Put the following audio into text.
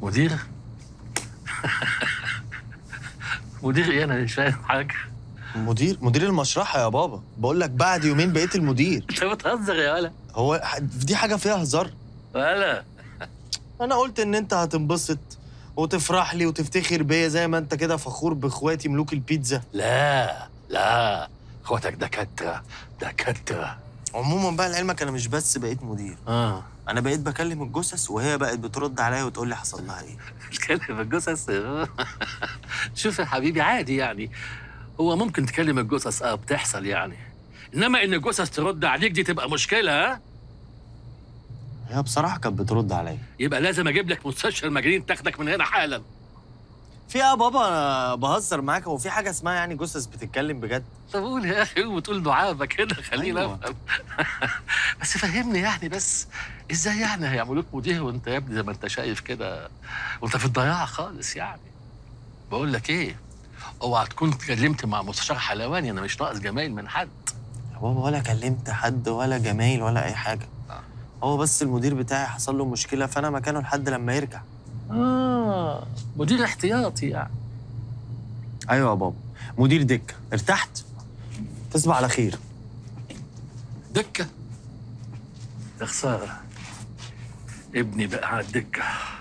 مدير مدير ايه انا مش فاهم حاجه مدير مدير المشرحه يا بابا بقول لك بعد يومين بقيت المدير انت بتهزر يا ولا هو ح- دي حاجه فيها هزار ولا انا قلت ان انت هتنبسط وتفرح لي وتفتخر بيا زي ما انت كده فخور باخواتي ملوك البيتزا لا لا اخواتك دكاتره دكاتره عموما بقى لعلمك انا مش بس بقيت مدير اه انا بقيت بكلم الجثث وهي بقت بترد عليا وتقول لي حصل لها ايه تكلم الجثث شوف يا حبيبي عادي يعني هو ممكن تكلم الجثث اه بتحصل يعني انما ان الجثث ترد عليك دي تبقى مشكله ها هي بصراحه كانت بترد عليا يبقى لازم اجيب لك مستشفى المجانين تاخدك من هنا حالا في ايه يا بابا انا بهزر معاك هو في حاجه اسمها يعني جثث بتتكلم بجد طب قول يا اخي قول وتقول دعابه كده خلينا أيوة. افهم بس فهمني يعني بس ازاي يعني هيعملوك مدير وانت يا ابني زي ما انت شايف كده وانت في الضياع خالص يعني بقول لك ايه اوعى تكون اتكلمت مع مستشار حلواني انا مش ناقص جمايل من حد يا بابا ولا كلمت حد ولا جمايل ولا اي حاجه آه. هو بس المدير بتاعي حصل له مشكله فانا مكانه لحد لما يرجع اه مدير احتياطي يعني ايوه يا بابا مدير دكه ارتحت تصبح على خير دكه يا خساره ابني بقى على الدكه